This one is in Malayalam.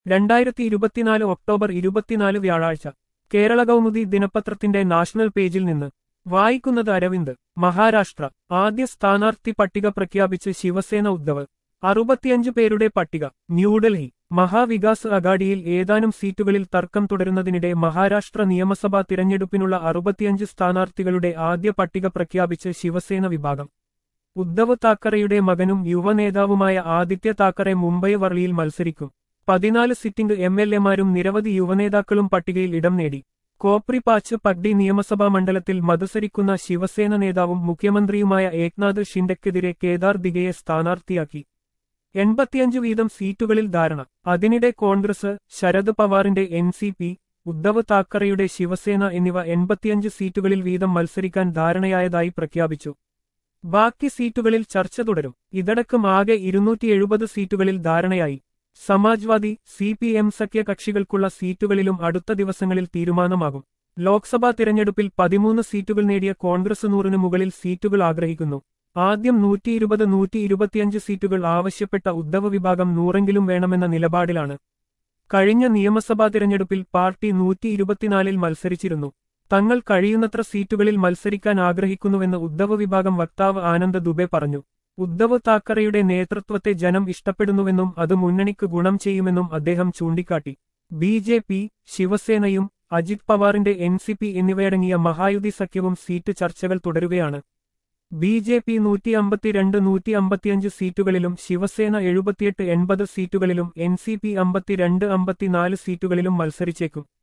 രണ്ടായിരത്തി ഇരുപത്തിനാല് ഒക്ടോബർ ഇരുപത്തിനാല് വ്യാഴാഴ്ച കേരള കൗമുദി ദിനപത്രത്തിന്റെ നാഷണൽ പേജിൽ നിന്ന് വായിക്കുന്നത് അരവിന്ദ് മഹാരാഷ്ട്ര ആദ്യ സ്ഥാനാർത്ഥി പട്ടിക പ്രഖ്യാപിച്ച് ശിവസേന ഉദ്ധവ് അറുപത്തിയഞ്ച് പേരുടെ പട്ടിക ന്യൂഡൽഹി മഹാവികാസ് അഗാഡിയിൽ ഏതാനും സീറ്റുകളിൽ തർക്കം തുടരുന്നതിനിടെ മഹാരാഷ്ട്ര നിയമസഭാ തിരഞ്ഞെടുപ്പിനുള്ള അറുപത്തിയഞ്ച് സ്ഥാനാർത്ഥികളുടെ ആദ്യ പട്ടിക പ്രഖ്യാപിച്ച് ശിവസേന വിഭാഗം ഉദ്ധവ് താക്കറെയുടെ മകനും യുവനേതാവുമായ ആദിത്യ താക്കറെ മുംബൈ വർളിയിൽ മത്സരിക്കും പതിനാല് സിറ്റിംഗ് എം എൽ എമാരും നിരവധി യുവനേതാക്കളും പട്ടികയിൽ ഇടം നേടി കോപ്രി പാച്ച് പഗ്ഡി നിയമസഭാ മണ്ഡലത്തിൽ മത്സരിക്കുന്ന ശിവസേന നേതാവും മുഖ്യമന്ത്രിയുമായ ഏക്നാഥ് ഷിൻഡെക്കെതിരെ കേദാർ ദിഗയെ സ്ഥാനാർത്ഥിയാക്കി എൺപത്തിയഞ്ച് വീതം സീറ്റുകളിൽ ധാരണ അതിനിടെ കോൺഗ്രസ് ശരത് പവാറിന്റെ എൻ സി പി ഉദ്ധവ് താക്കറെയുടെ ശിവസേന എന്നിവ എൺപത്തിയഞ്ച് സീറ്റുകളിൽ വീതം മത്സരിക്കാൻ ധാരണയായതായി പ്രഖ്യാപിച്ചു ബാക്കി സീറ്റുകളിൽ ചർച്ച തുടരും ഇതടക്കം ആകെ ഇരുന്നൂറ്റി എഴുപത് സീറ്റുകളിൽ ധാരണയായി സമാജ്വാദി സി പി എം സഖ്യകക്ഷികൾക്കുള്ള സീറ്റുകളിലും അടുത്ത ദിവസങ്ങളിൽ തീരുമാനമാകും ലോക്സഭാ തിരഞ്ഞെടുപ്പിൽ പതിമൂന്ന് സീറ്റുകൾ നേടിയ കോൺഗ്രസ് നൂറിന് മുകളിൽ സീറ്റുകൾ ആഗ്രഹിക്കുന്നു ആദ്യം നൂറ്റി ഇരുപത് നൂറ്റി ഇരുപത്തിയഞ്ച് സീറ്റുകൾ ആവശ്യപ്പെട്ട ഉദ്ധവ് വിഭാഗം നൂറെങ്കിലും വേണമെന്ന നിലപാടിലാണ് കഴിഞ്ഞ നിയമസഭാ തിരഞ്ഞെടുപ്പിൽ പാർട്ടി നൂറ്റി ഇരുപത്തിനാലിൽ മത്സരിച്ചിരുന്നു തങ്ങൾ കഴിയുന്നത്ര സീറ്റുകളിൽ മത്സരിക്കാൻ ആഗ്രഹിക്കുന്നുവെന്ന് ഉദ്ധവ് വിഭാഗം വക്താവ് ആനന്ദ് ദുബെ പറഞ്ഞു ഉദ്ധവ് താക്കറെയുടെ നേതൃത്വത്തെ ജനം ഇഷ്ടപ്പെടുന്നുവെന്നും അത് മുന്നണിക്ക് ഗുണം ചെയ്യുമെന്നും അദ്ദേഹം ചൂണ്ടിക്കാട്ടി ബി ജെ പി ശിവസേനയും അജിത് പവാറിന്റെ എൻ സി പി എന്നിവയടങ്ങിയ മഹായുതി സഖ്യവും സീറ്റ് ചർച്ചകൾ തുടരുകയാണ് ബി ജെ പി നൂറ്റി അമ്പത്തിരണ്ട് നൂറ്റി അമ്പത്തിയഞ്ച് സീറ്റുകളിലും ശിവസേന എഴുപത്തിയെട്ട് എൺപത് സീറ്റുകളിലും എൻ സി പി അമ്പത്തിരണ്ട് അമ്പത്തിനാല് സീറ്റുകളിലും മത്സരിച്ചേക്കും